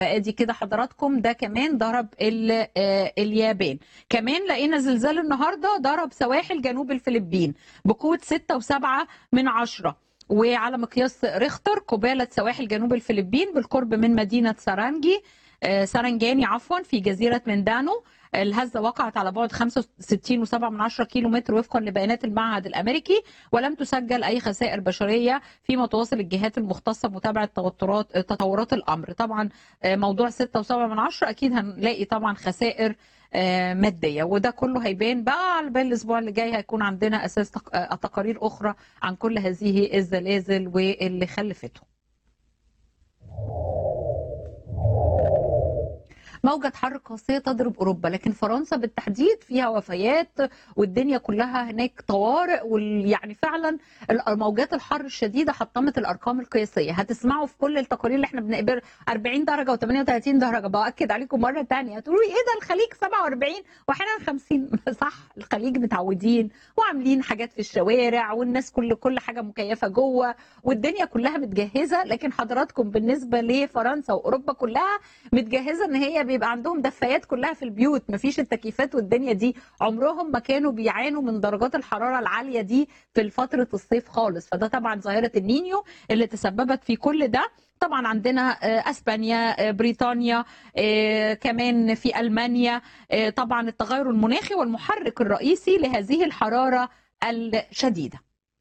ادي كده حضراتكم ده كمان ضرب ال- آه، اليابان كمان لقينا زلزال النهارده ضرب سواحل جنوب الفلبين بقوه 6 و7 من عشرة وعلى مقياس ريختر قبالة سواحل جنوب الفلبين بالقرب من مدينة سارانجي آه، سارنجاني عفوا في جزيرة مندانو الهزة وقعت على بعد 65.7 من عشرة كيلو متر وفقا لبيانات المعهد الأمريكي ولم تسجل أي خسائر بشرية فيما تواصل الجهات المختصة بمتابعة توترات تطورات الأمر طبعا آه، موضوع 6.7 من عشرة أكيد هنلاقي طبعا خسائر آه، مادية وده كله هيبان بقى على بال الأسبوع اللي جاي هيكون عندنا أساس تق- آه، تقارير أخرى عن كل هذه الزلازل واللي خلفته موجة حر قاسية تضرب أوروبا لكن فرنسا بالتحديد فيها وفيات والدنيا كلها هناك طوارئ ويعني فعلا موجات الحر الشديدة حطمت الأرقام القياسية هتسمعوا في كل التقارير اللي احنا بنقبل 40 درجة و38 درجة بأكد عليكم مرة تانية تقولوا ايه ده الخليج 47 واحيانا 50 صح الخليج متعودين وعاملين حاجات في الشوارع والناس كل كل حاجة مكيفة جوه والدنيا كلها متجهزة لكن حضراتكم بالنسبة لفرنسا وأوروبا كلها متجهزه ان هي بيبقى عندهم دفايات كلها في البيوت مفيش التكييفات والدنيا دي عمرهم ما كانوا بيعانوا من درجات الحراره العاليه دي في فتره الصيف خالص فده طبعا ظاهره النينيو اللي تسببت في كل ده طبعا عندنا آه، اسبانيا آه، بريطانيا آه، كمان في المانيا آه، طبعا التغير المناخي والمحرك الرئيسي لهذه الحراره الشديده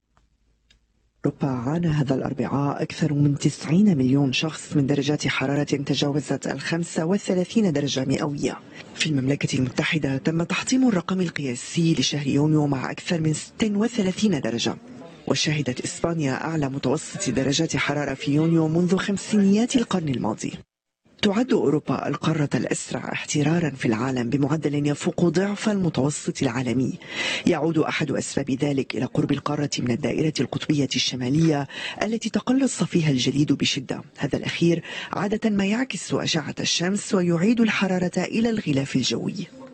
أوروبا عانى هذا الأربعاء أكثر من 90 مليون شخص من درجات حرارة تجاوزت ال 35 درجة مئوية في المملكة المتحدة تم تحطيم الرقم القياسي لشهر يونيو مع أكثر من 36 درجة وشهدت إسبانيا أعلى متوسط درجات حرارة في يونيو منذ خمسينيات القرن الماضي تعد أوروبا القارة الأسرع احترارا في العالم بمعدل يفوق ضعف المتوسط العالمي يعود أحد أسباب ذلك إلى قرب القارة من الدائرة القطبية الشمالية التي تقلص فيها الجليد بشدة هذا الأخير عادة ما يعكس أشعة الشمس ويعيد الحرارة إلى الغلاف الجوي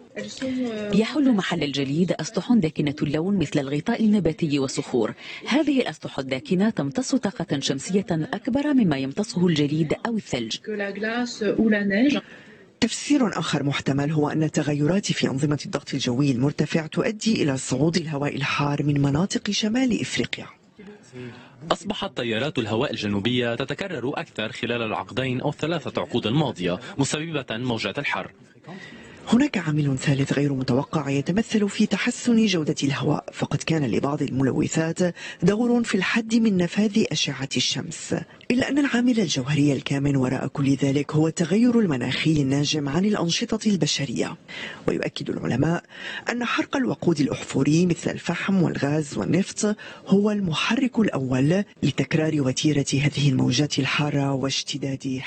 يحل محل الجليد أسطح داكنة اللون مثل الغطاء النباتي والصخور هذه الأسطح الداكنة تمتص طاقة شمسية أكبر مما يمتصه الجليد أو الثلج que la glace ou la neige. تفسير آخر محتمل هو أن التغيرات في أنظمة الضغط الجوي المرتفع تؤدي إلى صعود الهواء الحار من مناطق شمال إفريقيا أصبحت تيارات الهواء الجنوبية تتكرر أكثر خلال العقدين أو الثلاثة عقود الماضية مسببة موجات الحر هناك عامل ثالث غير متوقع يتمثل في تحسن جودة الهواء فقد كان لبعض الملوثات دور في الحد من نفاذ أشعة الشمس إلا أن العامل الجوهري الكامن وراء كل ذلك هو التغير المناخي الناجم عن الأنشطة البشرية ويؤكد العلماء أن حرق الوقود الأحفوري مثل الفحم والغاز والنفط هو المحرك الأول لتكرار وتيرة هذه الموجات الحارة واشتداد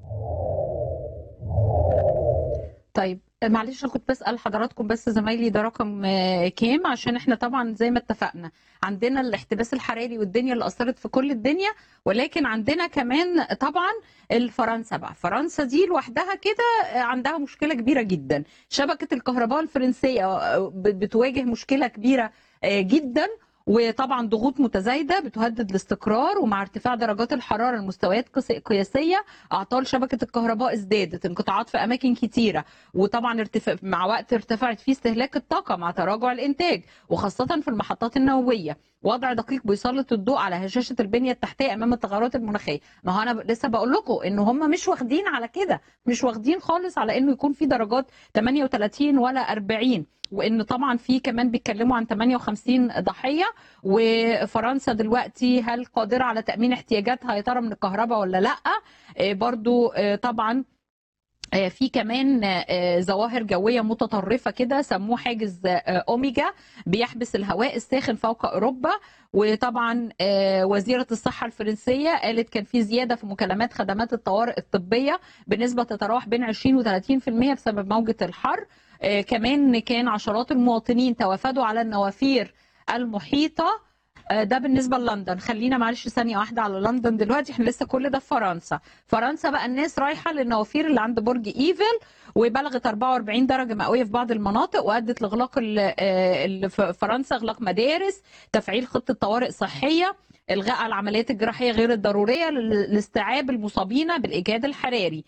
طيب معلش انا كنت بسال حضراتكم بس زمايلي ده رقم آه، كام عشان احنا طبعا زي ما اتفقنا عندنا الاحتباس الحراري والدنيا اللي اثرت في كل الدنيا ولكن عندنا كمان طبعا الفرنسا بقى فرنسا دي لوحدها كده آه، عندها مشكله كبيره جدا شبكه الكهرباء الفرنسيه آه، ب- بتواجه مشكله كبيره آه، جدا وطبعا ضغوط متزايده بتهدد الاستقرار ومع ارتفاع درجات الحراره لمستويات قس- قياسيه اعطال شبكه الكهرباء ازدادت انقطاعات في اماكن كتيره وطبعا ارتفاع مع وقت ارتفعت فيه استهلاك الطاقه مع تراجع الانتاج وخاصه في المحطات النوويه وضع دقيق بيسلط الضوء على هشاشه البنيه التحتيه امام التغيرات المناخيه ما هو انا ب- لسه بقول لكم ان هم مش واخدين على كده مش واخدين خالص على انه يكون في درجات 38 ولا 40 وان طبعا في كمان بيتكلموا عن 58 ضحيه وفرنسا دلوقتي هل قادره على تامين احتياجاتها يا ترى من الكهرباء ولا لا آه، برضو آه، طبعا آه، في كمان آه، ظواهر جوية متطرفة كده سموه حاجز آه، أوميجا بيحبس الهواء الساخن فوق أوروبا وطبعا آه، وزيرة الصحة الفرنسية قالت كان في زيادة في مكالمات خدمات الطوارئ الطبية بنسبة تتراوح بين 20 و 30% بسبب موجة الحر آه، كمان كان عشرات المواطنين توافدوا على النوافير المحيطة آه، ده بالنسبه للندن خلينا معلش ثانيه واحده على لندن دلوقتي احنا لسه كل ده في فرنسا فرنسا بقى الناس رايحه للنوافير اللي عند برج ايفل وبلغت 44 درجه مئويه في بعض المناطق وادت لاغلاق ال- آه، ال- ف- فرنسا اغلاق مدارس تفعيل خطه طوارئ صحيه الغاء العمليات الجراحيه غير الضروريه لل- لاستيعاب المصابين بالاجهاد الحراري